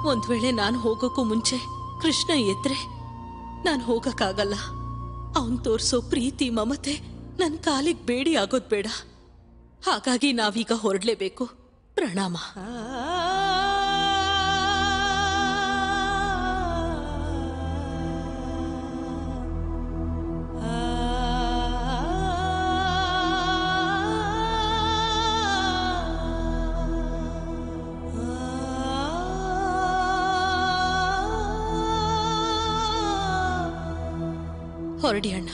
ಒಂದ್ ವೇಳೆ ನಾನು ಹೋಗೋಕ್ಕೂ ಮುಂಚೆ ಕೃಷ್ಣ ಎದ್ರೆ ನಾನು ಹೋಗಕ್ಕಾಗಲ್ಲ ಅವನ್ ತೋರ್ಸೋ ಪ್ರೀತಿ ಮಮತೆ ನನ್ ಕಾಲಿಗೆ ಬೇಡಿ ಆಗೋದ್ ಬೇಡ ಹಾಗಾಗಿ ನಾವೀಗ ಹೊರಡ್ಲೇಬೇಕು ಪ್ರಣಾಮ ಹೊರಡಿ ಅಣ್ಣ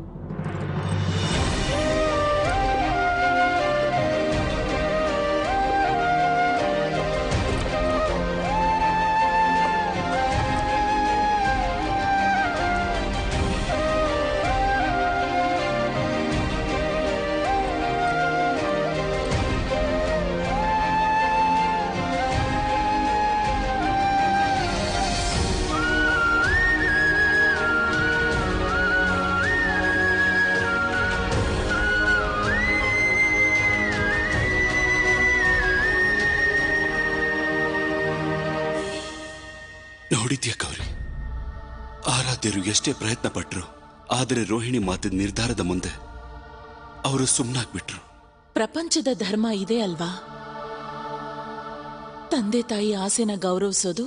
ನೋಡಿದ್ಯಾ ಗೌರಿ ಆರಾಧ್ಯರು ಎಷ್ಟೇ ಪ್ರಯತ್ನ ಪಟ್ರು ಆದರೆ ರೋಹಿಣಿ ಮಾತಿನ ನಿರ್ಧಾರದ ಮುಂದೆ ಅವರು ಸುಮ್ಮನಾಗ್ಬಿಟ್ರು ಪ್ರಪಂಚದ ಧರ್ಮ ಇದೆ ಅಲ್ವಾ ತಂದೆ ತಾಯಿ ಆಸೆನ ಗೌರವಿಸೋದು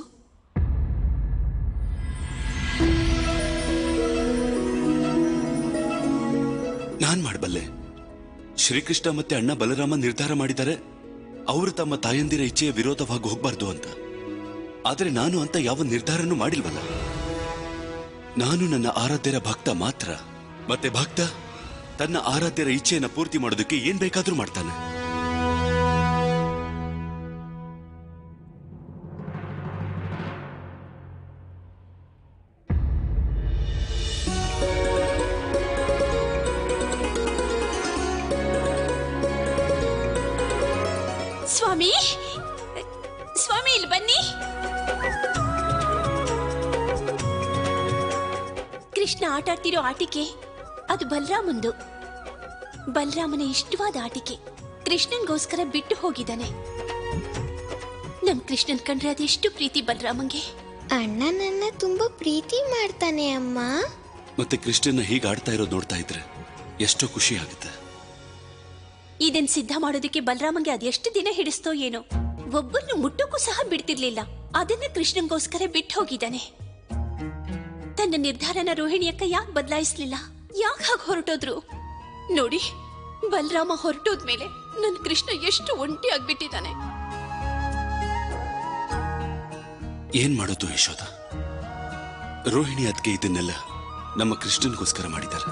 ನಾನ್ ಮಾಡಬಲ್ಲೆ ಶ್ರೀಕೃಷ್ಣ ಮತ್ತೆ ಅಣ್ಣ ಬಲರಾಮ ನಿರ್ಧಾರ ಮಾಡಿದ್ದಾರೆ ಅವರು ತಮ್ಮ ತಾಯಂದಿರ ಇಚ್ಛೆಯ ವಿರೋಧವಾಗಿ ಹೋಗ್ಬಾರ್ದು ಅಂತ ಆದರೆ ನಾನು ಅಂತ ಯಾವ ನಿರ್ಧಾರನೂ ಮಾಡಿಲ್ವಲ್ಲ ನಾನು ನನ್ನ ಆರಾಧ್ಯರ ಭಕ್ತ ಮಾತ್ರ ಮತ್ತೆ ಭಕ್ತ ತನ್ನ ಆರಾಧ್ಯರ ಇಚ್ಛೆಯನ್ನ ಪೂರ್ತಿ ಮಾಡೋದಕ್ಕೆ ಏನ್ ಬೇಕಾದ್ರೂ ಮಾಡ್ತಾನೆ ಸ್ವಾಮಿ ಸ್ವಾಮಿ ಇಲ್ಲಿ ಬನ್ನಿ ಕೃಷ್ಣ ಆಟ ಆಡ್ತಿರೋ ಆಟಿಕೆ ಅದು ಬಲರಾಮಂದು ಬಲರಾಮನ ಇಷ್ಟವಾದ ಆಟಿಕೆ ಕೃಷ್ಣನ್ಗೋಸ್ಕರ ಬಿಟ್ಟು ಹೋಗಿದ್ದಾನೆ ನಮ್ ಕೃಷ್ಣನ್ ಕಂಡ್ರೆ ಅದೆಷ್ಟು ಪ್ರೀತಿ ಬಲರಾಮಂಗೆ ಅಣ್ಣ ನನ್ನ ತುಂಬಾ ಪ್ರೀತಿ ಮಾಡ್ತಾನೆ ಅಮ್ಮ ಮತ್ತೆ ಕೃಷ್ಣನ ಹೀಗೆ ಆಡ್ತಾ ಇರೋದು ನೋಡ್ತಾ ಇದ್ರೆ ಎಷ್ಟೋ ಖುಷಿ ಆಗುತ್ತೆ ಇದನ್ ಸಿದ್ಧ ಮಾಡೋದಕ್ಕೆ ಬಲರಾಮಂಗೆ ಅದೆಷ್ಟು ದಿನ ಹಿಡಿಸ್ತೋ ಏನೋ ಒಬ್ಬರನ್ನು ಮುಟ್ಟೋಕ್ಕೂ ಸಹ ಬಿಡ್ತಿರ್ಲಿಲ್ಲ ಅದನ್ನ ಕೃಷ್ಣನ್ಗೋಸ್ಕರ ಬಿಟ್ಟು ಹೋಗಿದ್ದಾನೆ ತನ್ನ ನಿರ್ಧಾರನ ರೋಹಿಣಿ ಅಕ್ಕ ಯಾಕೆ ಬದಲಾಯಿಸ್ಲಿಲ್ಲ ಯಾಕೆ ಹಾಗೆ ಹೊರಟೋದ್ರು ನೋಡಿ ಬಲರಾಮ ಹೊರಟೋದ್ಮೇಲೆ ನನ್ ಕೃಷ್ಣ ಎಷ್ಟು ಒಂಟಿ ಆಗ್ಬಿಟ್ಟಿದ್ದಾನೆ ಏನ್ ಮಾಡೋದು ಯಶೋದ ರೋಹಿಣಿ ಅದಕ್ಕೆ ಇದನ್ನೆಲ್ಲ ನಮ್ಮ ಕೃಷ್ಣನ್ಗೋಸ್ಕರ ಮಾಡಿದ್ದಾರೆ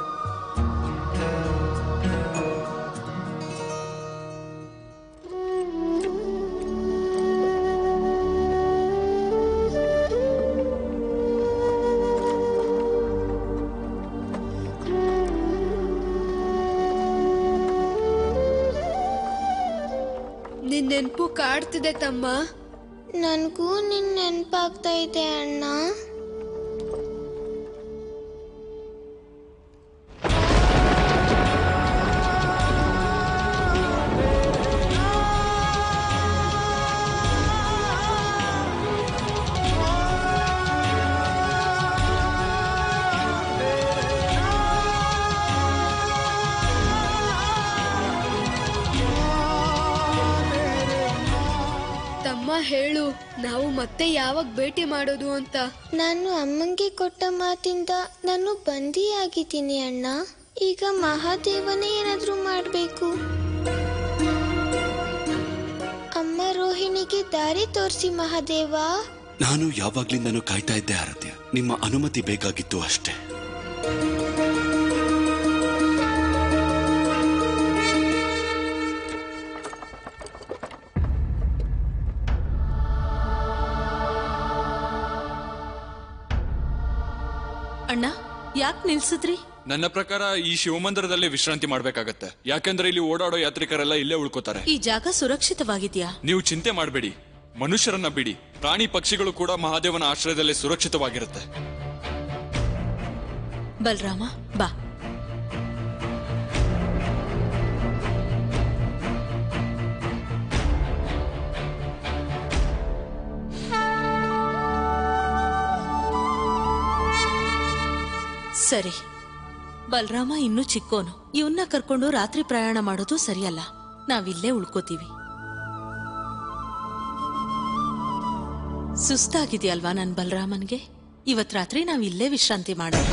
ನಿನ್ ನೆನ್ಪು ಕಾಡ್ತಿದೆ ತಮ್ಮ ನನಗೂ ನಿನ್ ನೆನ್ಪಾಗ್ತಾ ಇದೆ ಅಣ್ಣ ತಮ್ಮ ಹೇಳು ನಾವು ಮತ್ತೆ ಯಾವಾಗ ಭೇಟಿ ಮಾಡೋದು ಅಂತ ನಾನು ಅಮ್ಮಂಗೆ ಕೊಟ್ಟ ಮಾತಿಂದ ನಾನು ಬಂದಿಯಾಗಿದ್ದೀನಿ ಅಣ್ಣ ಈಗ ಮಹಾದೇವನೇ ಏನಾದ್ರೂ ಮಾಡಬೇಕು ಅಮ್ಮ ರೋಹಿಣಿಗೆ ದಾರಿ ತೋರಿಸಿ ಮಹಾದೇವ ನಾನು ಯಾವಾಗ್ಲಿಂದನೂ ಕಾಯ್ತಾ ಇದ್ದೆ ಆರಾಧ್ಯ ನಿಮ್ಮ ಅನುಮತಿ ಬೇಕಾಗಿತ್ತು ಅಷ್ಟೇ ಅಣ್ಣ ಯಾಕೆ ನಿಲ್ಸಿದ್ರಿ ನನ್ನ ಪ್ರಕಾರ ಈ ಶಿವಮಂದಿರದಲ್ಲೇ ವಿಶ್ರಾಂತಿ ಮಾಡ್ಬೇಕಾಗತ್ತೆ ಯಾಕಂದ್ರೆ ಇಲ್ಲಿ ಓಡಾಡೋ ಯಾತ್ರಿಕರೆಲ್ಲ ಇಲ್ಲೇ ಉಳ್ಕೋತಾರೆ ಈ ಜಾಗ ಸುರಕ್ಷಿತವಾಗಿದ್ಯಾ ನೀವು ಚಿಂತೆ ಮಾಡಬೇಡಿ ಮನುಷ್ಯರನ್ನ ಬಿಡಿ ಪ್ರಾಣಿ ಪಕ್ಷಿಗಳು ಕೂಡ ಮಹಾದೇವನ ಆಶ್ರಯದಲ್ಲಿ ಸುರಕ್ಷಿತವಾಗಿರುತ್ತೆ ಬಲರಾಮ ಬಾ ಸರಿ ಬಲರಾಮ ಇನ್ನೂ ಚಿಕ್ಕೋನು ಇವನ್ನ ಕರ್ಕೊಂಡು ರಾತ್ರಿ ಪ್ರಯಾಣ ಮಾಡೋದು ಸರಿಯಲ್ಲ ನಾವಿಲ್ಲೇ ಉಳ್ಕೋತೀವಿ ಸುಸ್ತಾಗಿದೆಯಲ್ವಾ ನನ್ ಬಲರಾಮನ್ಗೆ ಇವತ್ ರಾತ್ರಿ ನಾವಿಲ್ಲೇ ವಿಶ್ರಾಂತಿ ಮಾಡೋಣ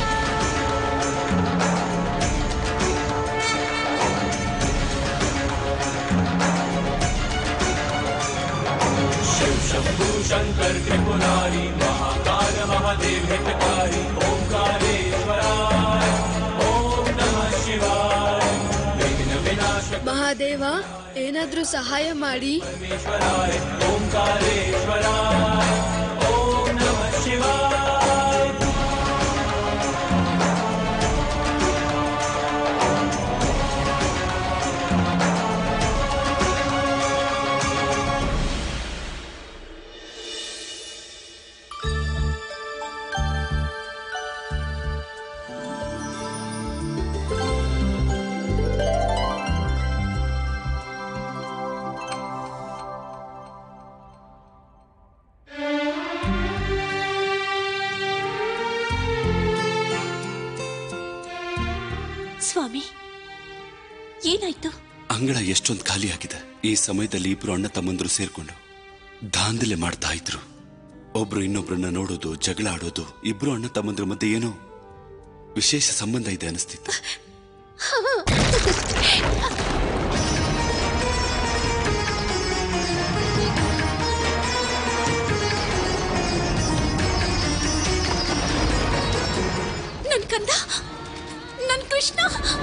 ಮಹಾದೇವ ಏನಾದ್ರೂ ಸಹಾಯ ಮಾಡಿ ಸ್ವಾಮಿ ಏನಾಯ್ತು ಅಂಗಳ ಎಷ್ಟೊಂದು ಖಾಲಿಯಾಗಿದೆ ಈ ಸಮಯದಲ್ಲಿ ಇಬ್ರು ಅಣ್ಣ ತಮ್ಮಂದ್ರು ಸೇರ್ಕೊಂಡು ದಾಂಧಲೆ ಮಾಡ್ತಾ ಇದ್ರು ಒಬ್ರು ಇನ್ನೊಬ್ರನ್ನ ನೋಡೋದು ಜಗಳ ಆಡೋದು ಇಬ್ರು ಅಣ್ಣ ತಮ್ಮಂದ್ರ ಮಧ್ಯೆ ಏನೋ ವಿಶೇಷ ಸಂಬಂಧ ಇದೆ ಅನಿಸ್ತಿತ್ತು ನನ್ ಕಂದ ನನ್ ಕೃಷ್ಣ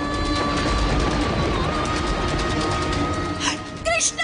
ಕೃಷ್ಣ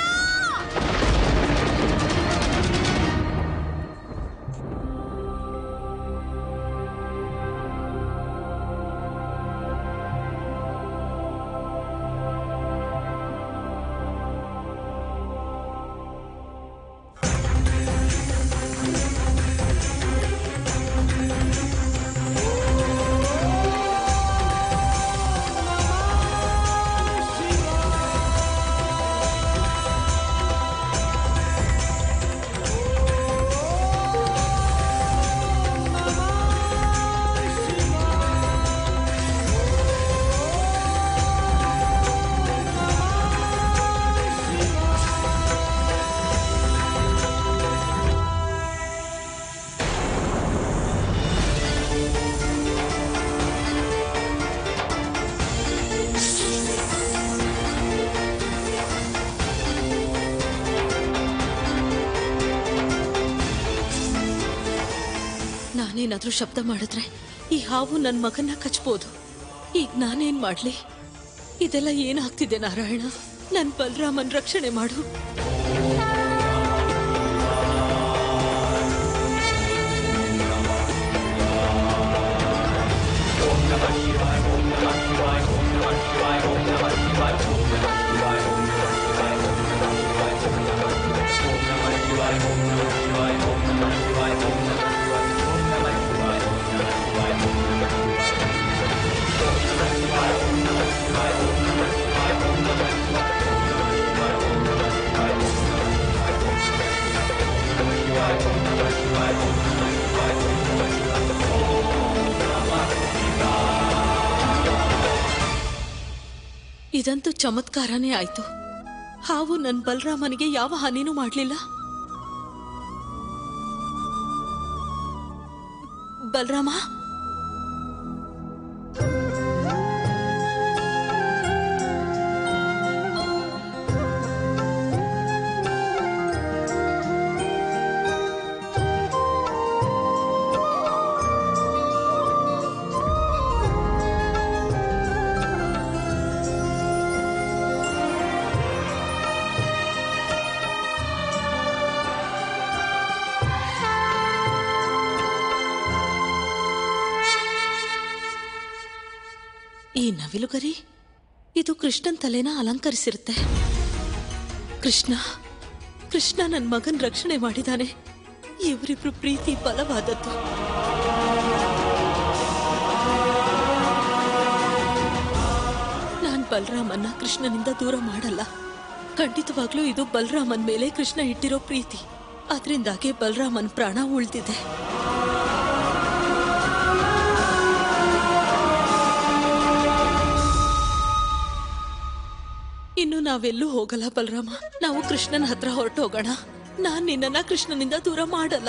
ನಾನೇನಾದ್ರೂ ಶಬ್ದ ಮಾಡಿದ್ರೆ ಈ ಹಾವು ನನ್ನ ಮಗನ್ನ ಕಚ್ಬೋದು ಈಗ ನಾನೇನ್ ಮಾಡ್ಲಿ ಇದೆಲ್ಲ ಏನಾಗ್ತಿದೆ ನಾರಾಯಣ ನನ್ ಬಲರಾಮನ್ ರಕ್ಷಣೆ ಮಾಡು ಇದಂತೂ ಚಮತ್ಕಾರನೇ ಆಯ್ತು ಹಾವು ನನ್ ಬಲರಾಮನಿಗೆ ಯಾವ ಹಾನಿನೂ ಮಾಡ್ಲಿಲ್ಲ ಬಲರಾಮ ಈ ನವಿಲುಗರಿ ಇದು ಕೃಷ್ಣನ್ ತಲೆನ ಅಲಂಕರಿಸಿರುತ್ತೆ ಕೃಷ್ಣ ಕೃಷ್ಣ ನನ್ನ ಮಗನ್ ರಕ್ಷಣೆ ಮಾಡಿದಾನೆ ಇವರಿಬ್ರು ಪ್ರೀತಿ ಬಲವಾದದ್ದು ನಾನ್ ಬಲರಾಮನ್ನ ಕೃಷ್ಣನಿಂದ ದೂರ ಮಾಡಲ್ಲ ಖಂಡಿತವಾಗ್ಲೂ ಇದು ಬಲರಾಮನ್ ಮೇಲೆ ಕೃಷ್ಣ ಇಟ್ಟಿರೋ ಪ್ರೀತಿ ಅದರಿಂದಾಗೆ ಬಲರಾಮನ್ ಪ್ರಾಣ ಉಳ್ದಿದೆ ಇನ್ನು ನಾವೆಲ್ಲೂ ಹೋಗಲ್ಲ ಬಲರಾಮ ನಾವು ಕೃಷ್ಣನ ಹತ್ರ ಹೊರಟು ಹೋಗೋಣ ನಾನ್ ನಿನ್ನನ್ನ ಕೃಷ್ಣನಿಂದ ದೂರ ಮಾಡಲ್ಲ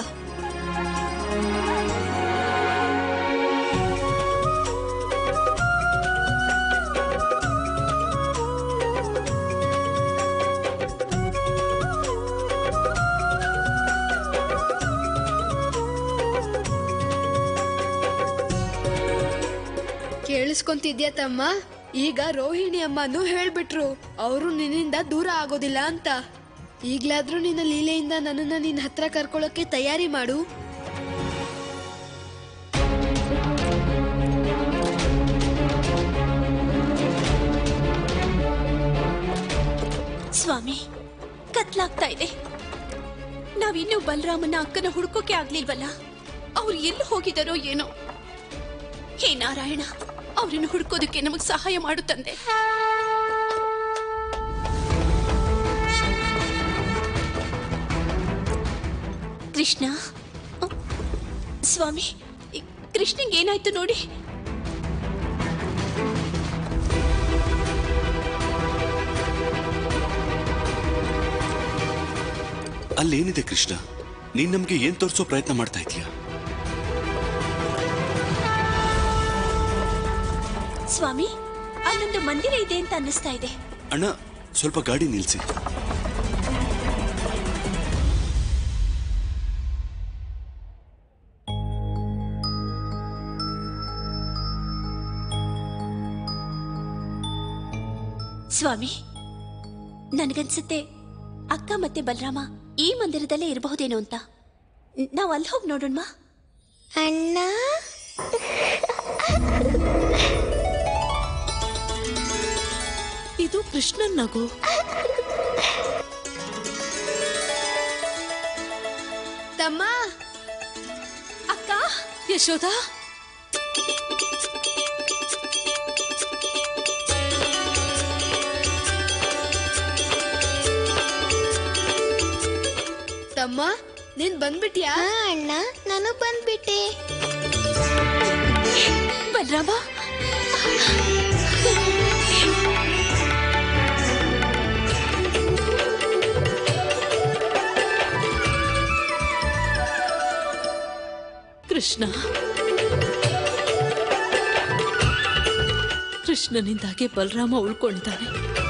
ಕೇಳಿಸ್ಕೊಂತಿದ್ಯಾ ತಮ್ಮ ಈಗ ರೋಹಿಣಿ ಅಮ್ಮನು ಹೇಳ್ಬಿಟ್ರು ಅವರು ನಿನ್ನಿಂದ ದೂರ ಆಗೋದಿಲ್ಲ ಅಂತ ಈಗ್ಲಾದ್ರೂ ನಿನ್ನ ಲೀಲೆಯಿಂದ ನನ್ನನ್ನ ನಿನ್ನ ಹತ್ರ ಕರ್ಕೊಳ್ಳೋಕೆ ತಯಾರಿ ಮಾಡು ಸ್ವಾಮಿ ಕತ್ಲಾಗ್ತಾ ಇದೆ ನಾವಿನ್ನೂ ಬಲರಾಮನ ಅಕ್ಕನ ಹುಡ್ಕೋಕೆ ಆಗ್ಲಿಲ್ವಲ್ಲ ಅವ್ರು ಎಲ್ಲಿ ಹೋಗಿದಾರೋ ಏನೋ ಹೇ ನಾರಾಯಣ ಅವ್ರನ್ನ ಹುಡ್ಕೋದಕ್ಕೆ ನಮಗ್ ಸಹಾಯ ಮಾಡು ತಂದೆ ಕೃಷ್ಣ ಅ, ಸ್ವಾಮಿ ಈ ಕೃಷ್ಣಂಗೆ ಏನಾಯ್ತು ನೋಡಿ ಅಲ್ಲೇನಿದೆ ಕೃಷ್ಣ ನೀನ್ ನಮ್ಗೆ ಏನ್ ತೋರಿಸೋ ಪ್ರಯತ್ನ ಮಾಡ್ತಾ ಇದೀಯ ಸ್ವಾಮಿ ಅಲ್ಲೊಂದು ಮಂದಿರ ಇದೆ ಅಂತ ಅನ್ನಿಸ್ತಾ ಇದೆ ಅಣ್ಣ ಸ್ವಲ್ಪ ಗಾಡಿ ನಿಲ್ಸಿ ಸ್ವಾಮಿ ನನಗನ್ಸುತ್ತೆ ಅಕ್ಕ ಮತ್ತೆ ಬಲರಾಮ ಈ ಮಂದಿರದಲ್ಲೇ ಇರಬಹುದೇನೋ ಅಂತ ನಾವು ಅಲ್ಲಿ ಹೋಗಿ ನೋಡೋಣ ಅಣ್ಣ ಇದು ಕೃಷ್ಣನ್ ನಗು ತಮ್ಮ ಅಕ್ಕ ಯಶೋದ ತಮ್ಮ ನೀನ್ ಬಂದ್ಬಿಟ್ಯಾ ಹಾ ಅಣ್ಣ ನಾನು ಬಂದ್ಬಿಟ್ಟೆ ಬಲರಾಮ ಕೃಷ್ಣ ಕೃಷ್ಣನಿಂದಾಗೆ ಬಲರಾಮ ಉಳ್ಕೊಂಡಿದ್ದಾನೆ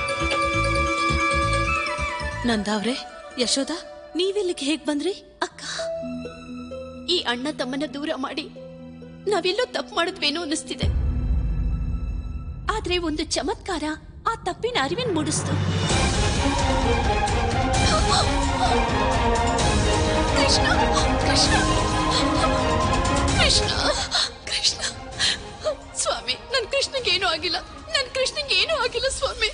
ನಂದಾವ್ರೆ ಯಶೋದ ನೀವೆಲ್ಲಿಗೆ ಹೇಗ್ ಬಂದ್ರಿ ಅಕ್ಕ ಈ ಅಣ್ಣ ತಮ್ಮನ್ನ ದೂರ ಮಾಡಿ ನಾವೆಲ್ಲೋ ತಪ್ಪು ಮಾಡಿದ್ವೇನೋ ಅನ್ನಿಸ್ತಿದೆ ಆದ್ರೆ ಒಂದು ಚಮತ್ಕಾರ ಆ ತಪ್ಪಿನ ಅರಿವಿನ ಮೂಡಿಸ್ತು ಕೃಷ್ಣ ಕೃಷ್ಣ ಕೃಷ್ಣ ಕೃಷ್ಣ ಸ್ವಾಮಿ ನನ್ ಕೃಷ್ಣಗೆ ಏನೂ ಆಗಿಲ್ಲ ನನ್ ಕೃಷ್ಣಗೆ ಏನೂ ಆಗಿಲ್ಲ ಸ್ವಾಮಿ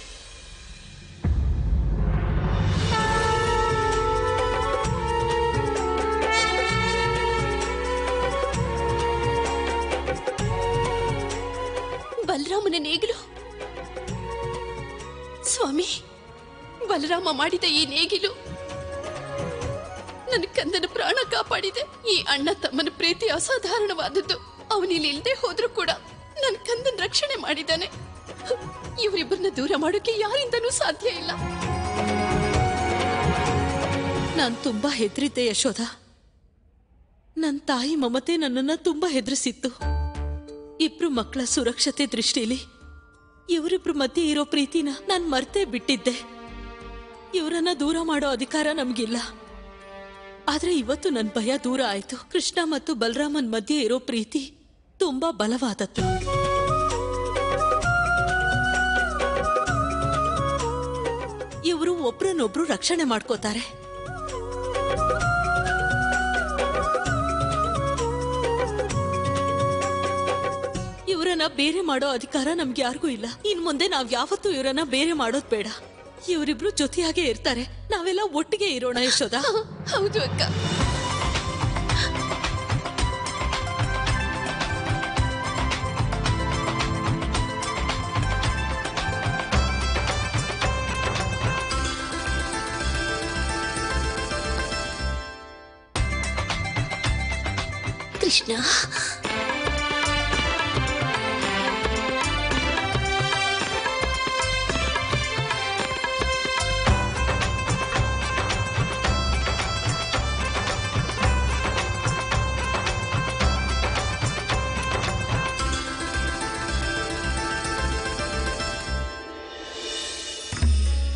ಬಲರಾಮನ ನೇಗಿಲು ಸ್ವಾಮಿ ಬಲರಾಮ ಮಾಡಿದ ಈ ನೇಗಿಲು ನನ್ನ ಕಂದನ ಪ್ರಾಣ ಕಾಪಾಡಿದೆ ಈ ಅಣ್ಣ ತಮ್ಮನ ಪ್ರೀತಿ ಅಸಾಧಾರಣವಾದದ್ದು ಅವನಿಲ್ಲಿ ಇಲ್ದೆ ಹೋದ್ರೂ ಕೂಡ ನನ್ನ ಕಂದನ್ ರಕ್ಷಣೆ ಮಾಡಿದ್ದಾನೆ ಇವರಿಬ್ಬರನ್ನ ದೂರ ಮಾಡೋಕೆ ಯಾರಿಂದನೂ ಸಾಧ್ಯ ಇಲ್ಲ ನಾನ್ ತುಂಬಾ ಹೆದರಿದ್ದೆ ಯಶೋದ ನನ್ ತಾಯಿ ಮಮತೆ ನನ್ನನ್ನ ತುಂಬಾ ಹೆದರಿಸಿತ್ತು ಇಬ್ರು ಮಕ್ಕಳ ಸುರಕ್ಷತೆ ದೃಷ್ಟಿಲಿ ಇವರಿಬ್ರು ಮಧ್ಯೆ ಇರೋ ಪ್ರೀತಿನ ನಾನ್ ಮರ್ತೇ ಬಿಟ್ಟಿದ್ದೆ ಇವರನ್ನ ದೂರ ಮಾಡೋ ಅಧಿಕಾರ ನಮ್ಗಿಲ್ಲ ಆದ್ರೆ ಇವತ್ತು ನನ್ ಭಯ ದೂರ ಆಯ್ತು ಕೃಷ್ಣ ಮತ್ತು ಬಲರಾಮನ್ ಮಧ್ಯೆ ಇರೋ ಪ್ರೀತಿ ತುಂಬಾ ಬಲವಾದದ್ದು ಇವರು ಒಬ್ರನ್ನೊಬ್ರು ರಕ್ಷಣೆ ಮಾಡ್ಕೋತಾರೆ ಇವರನ್ನ ಬೇರೆ ಮಾಡೋ ಅಧಿಕಾರ ನಮ್ಗೆ ಯಾರಿಗೂ ಇಲ್ಲ ಇನ್ ಮುಂದೆ ನಾವ್ ಯಾವತ್ತೂ ಇವರನ್ನ ಬೇರೆ ಮಾಡೋದ್ ಬೇಡ ಇವರಿಬ್ರು ಜೊತೆಯಾಗೆ ಇರ್ತಾರೆ ನಾವೆಲ್ಲ ಒಟ್ಟಿಗೆ ಇರೋಣ ಯಶೋದ ಹೌದು ಅಕ್ಕ ಕೃಷ್ಣ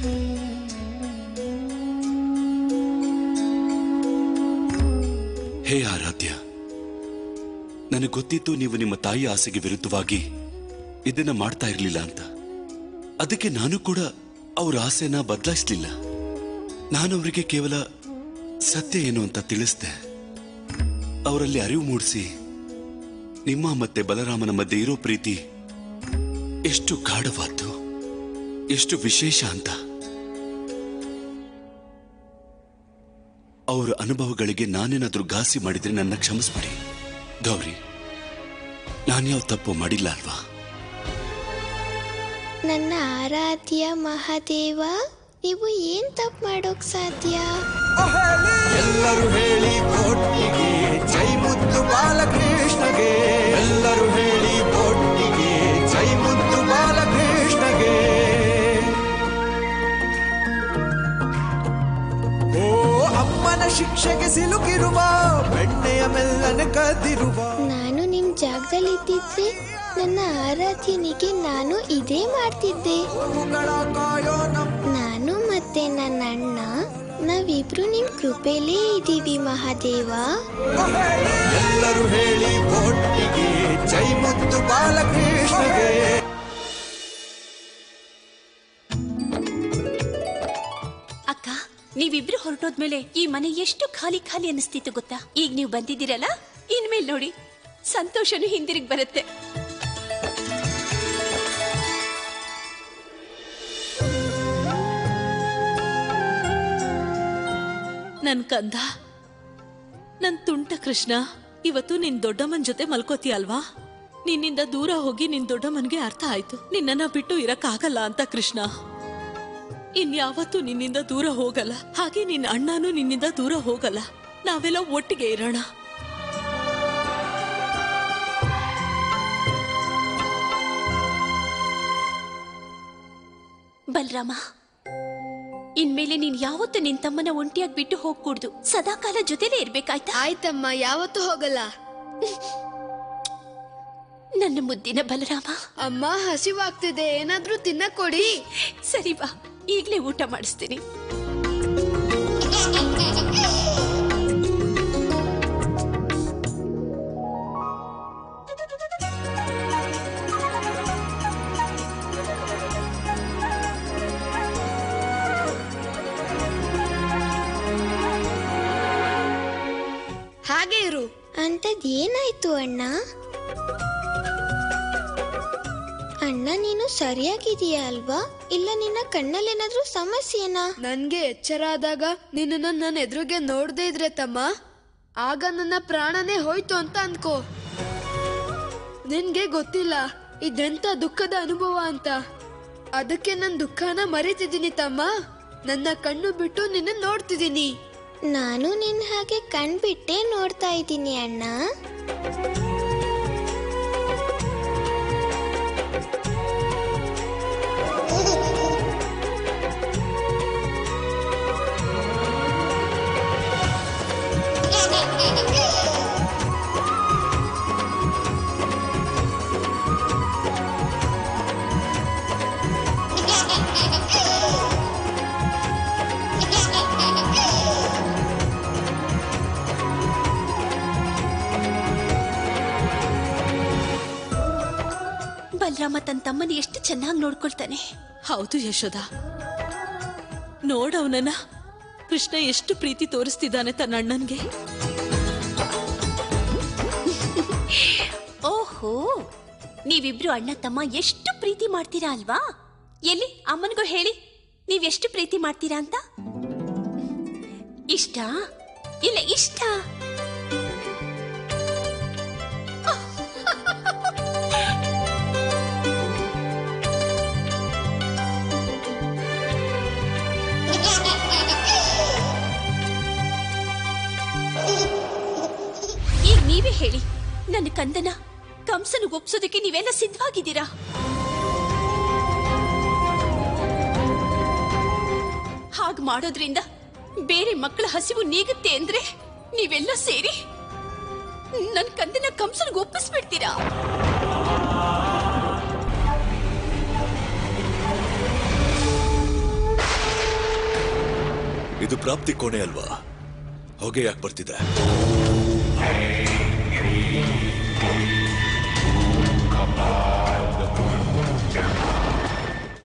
ಹೇ ಆರಾಧ್ಯ ನನಗೆ ಗೊತ್ತಿತ್ತು ನೀವು ನಿಮ್ಮ ತಾಯಿ ಆಸೆಗೆ ವಿರುದ್ಧವಾಗಿ ಇದನ್ನ ಮಾಡ್ತಾ ಇರಲಿಲ್ಲ ಅಂತ ಅದಕ್ಕೆ ನಾನು ಕೂಡ ಅವ್ರ ಆಸೆನ ಬದಲಾಯಿಸ್ಲಿಲ್ಲ ನಾನು ಅವರಿಗೆ ಕೇವಲ ಸತ್ಯ ಏನು ಅಂತ ತಿಳಿಸ್ದೆ ಅವರಲ್ಲಿ ಅರಿವು ಮೂಡಿಸಿ ನಿಮ್ಮ ಮತ್ತೆ ಬಲರಾಮನ ಮಧ್ಯೆ ಇರೋ ಪ್ರೀತಿ ಎಷ್ಟು ಗಾಢವಾದ್ದು ಎಷ್ಟು ವಿಶೇಷ ಅಂತ ಅವರ ಅನುಭವಗಳಿಗೆ ನಾನೇನಾದ್ರೂ ಘಾಸಿ ಮಾಡಿದ್ರೆ ನನ್ನ ಕ್ಷಮಿಸ್ಬಿಡಿ ಗೌರಿ ನಾನ್ಯಾವ ತಪ್ಪು ಮಾಡಿಲ್ಲ ಅಲ್ವಾ ನನ್ನ ಆರಾಧ್ಯ ಮಹಾದೇವ ನೀವು ಏನ್ ತಪ್ಪು ಮಾಡೋಕ್ ಸಾಧ್ಯ ಎಲ್ಲರೂ ಹೇಳಿ ಒಟ್ಟಿಗೆ ಜೈ ಮುದ್ದು ಬಾಲಕೃಷ್ಣಗೆ ಎಲ್ಲರೂ ಹೇಳಿ ಒಟ್ಟಿಗೆ ಜೈ ಮುದ್ದು ಬಾಲಕೃಷ್ಣಗೆ ಓ ಅಮ್ಮನ ಶಿಕ್ಷೆಗೆ ಸಿಲುಕಿರುವ ಬೆಣ್ಣೆಯ ಮೆಲ್ಲನೆ ಕದ್ದಿರುವ ನಾನು ನಿಮ್ ಜಾಗದಲ್ಲಿ ಇದ್ದಿದ್ರೆ ನನ್ನ ಆರಾಧ್ಯನಿಗೆ ನಾನು ಇದೇ ಮಾಡ್ತಿದ್ದೆ ಗೋವುಗಳ ಕಾಯೋ ನಮ್ಮ ನಾನು ಮತ್ತೆ ನನ್ನ ಅಣ್ಣ ನಾವಿಬ್ರು ನಿಮ್ ಕೃಪೆಲೇ ಇದ್ದೀವಿ ಮಹಾದೇವ ಎಲ್ಲರೂ ಹೇಳಿ ಒಟ್ಟಿಗೆ ಜೈ ಮುದ್ದು ಬಾಲಕೃಷ್ಣಗೆ ಅಕ್ಕ ನೀವಿಬ್ರು ಹೊರಟೋದ್ಮೇಲೆ ಈ ಮನೆ ಎಷ್ಟು ಖಾಲಿ ಖಾಲಿ ಅನಿಸ್ತಿತ್ತು ಗೊತ್ತಾ ಈಗ ನೀವು ಬಂದಿದ್ದೀರಲ್ಲ ಇನ್ಮೇಲೆ ನೋಡಿ ಸಂತೋಷನು ಹಿಂದಿರುಗಿ ಬರುತ್ತೆ ನನ್ ಕಂದ ನನ್ ತುಂಟ ಕೃಷ್ಣ ಇವತ್ತು ನಿನ್ ದೊಡ್ಡಮ್ಮನ್ ಜೊತೆ ಮಲ್ಕೋತೀಯ ಅಲ್ವಾ ನಿನ್ನಿಂದ ದೂರ ಹೋಗಿ ನಿನ್ ದೊಡ್ಡಮ್ಮನ್ಗೆ ಅರ್ಥ ಆಯ್ತು ನಿನ್ನನ್ನ ಬಿಟ್ಟು ಇರಕ್ಕಾಗಲ್ಲ ಅಂತ ಕೃಷ್ಣ ಇನ್ಯಾವತ್ತೂ ನಿನ್ನಿಂದ ದೂರ ಹೋಗಲ್ಲ ಹಾಗೆ ನಿನ್ನ ಅಣ್ಣನೂ ನಿನ್ನಿಂದ ದೂರ ಹೋಗಲ್ಲ ನಾವೆಲ್ಲ ಒಟ್ಟಿಗೆ ಇರೋಣ ಬಲರಾಮ ಇನ್ಮೇಲೆ ನೀನ್ ಯಾವತ್ತು ನಿನ್ ತಮ್ಮನ ಒಂಟಿಯಾಗಿ ಬಿಟ್ಟು ಹೋಗ್ಕೂಡ್ದು ಸದಾಕಾಲ ಜೊತೆಲೇ ಇರ್ಬೇಕಾಯ್ತಾ ಆಯ್ತಮ್ಮ ಯಾವತ್ತೂ ಹೋಗಲ್ಲ ನನ್ನ ಮುದ್ದಿನ ಬಲರಾಮ ಅಮ್ಮ ಹಸಿವಾಗ್ತಿದೆ ಏನಾದ್ರೂ ತಿನ್ನಕ್ ಕೊಡಿ ಸರಿ ಬಾ ಈಗ್ಲೇ ಊಟ ಮಾಡಿಸ್ತೀನಿ ಹಾಗೆ ಇರು ಅಂತದ್ ಏನಾಯ್ತು ಅಣ್ಣ ಅಣ್ಣ ನೀನು ಸರಿಯಾಗಿದೀಯಾ ಅಲ್ವಾ ಇಲ್ಲ ನಿನ್ನ ಕಣ್ಣಲ್ಲೇನಾದ್ರೂ ಸಮಸ್ಯೆನಾ ನನ್ಗೆ ಎಚ್ಚರ ಆದಾಗ ನಿನ್ನ ನನ್ನ ಎದುರಿಗೆ ನೋಡ್ದೇ ಇದ್ರೆ ತಮ್ಮ ಆಗ ನನ್ನ ಪ್ರಾಣನೇ ಹೋಯ್ತು ಅಂತ ಅನ್ಕೋ ನಿನ್ಗೆ ಗೊತ್ತಿಲ್ಲ ಇದೆಂತ ದುಃಖದ ಅನುಭವ ಅಂತ ಅದಕ್ಕೆ ನನ್ ದುಃಖನ ಮರಿತಿದ್ದೀನಿ ತಮ್ಮ ನನ್ನ ಕಣ್ಣು ಬಿಟ್ಟು ನಿನ್ನ ನೋಡ್ತಿದ್ದೀನಿ ನಾನು ನಿನ್ ಹಾಗೆ ಕಣ್ಬಿಟ್ಟೆ ನೋಡ್ತಾ ಇದ್ದೀನಿ ಅಣ್ಣ ಬಲರಾಮ ತನ್ನ ತಮ್ಮನ ಎಷ್ಟು ಚೆನ್ನಾಗಿ ನೋಡ್ಕೊಳ್ತಾನೆ ಹೌದು ಯಶೋದ ನೋಡವನನ್ನ ಕೃಷ್ಣ ಎಷ್ಟು ಪ್ರೀತಿ ತೋರಿಸ್ತಿದ್ದಾನೆ ತನ್ನ ಅಣ್ಣನ್ಗೆ ಓಹೋ ನೀವಿಬ್ರು ಅಣ್ಣ ತಮ್ಮ ಎಷ್ಟು ಪ್ರೀತಿ ಮಾಡ್ತೀರಾ ಅಲ್ವಾ ಎಲ್ಲಿ ಅಮ್ಮನಿಗೂ ಹೇಳಿ ನೀವೆಷ್ಟು ಪ್ರೀತಿ ಮಾಡ್ತೀರಾ ಅಂತ ಇಷ್ಟ ಇಲ್ಲ ಇಷ್ಟ ಈಗ ನೀವೇ ಹೇಳಿ ನನ್ನ ಕಂದನ ಕಂಸನ ಒಪ್ಸೋದಕ್ಕೆ ನೀವೆಲ್ಲ ಸಿದ್ಧವಾಗಿದ್ದೀರಾ ಹಾಗ್ ಮಾಡೋದ್ರಿಂದ ಬೇರೆ ಮಕ್ಕಳ ಹಸಿವು ನೀಗುತ್ತೆ ಅಂದ್ರೆ ನೀವೆಲ್ಲ ಸೇರಿ ನನ್ನ ಕಂದನ ಕಂಸನಿಗೆ ಒಪ್ಪಿಸ್ಬಿಡ್ತೀರಾ ಇದು ಪ್ರಾಪ್ತಿ ಕೋಣೆ ಅಲ್ವಾ ಹೊಗೆ ಯಾಕೆ ಬರ್ತಿದೆ Come on.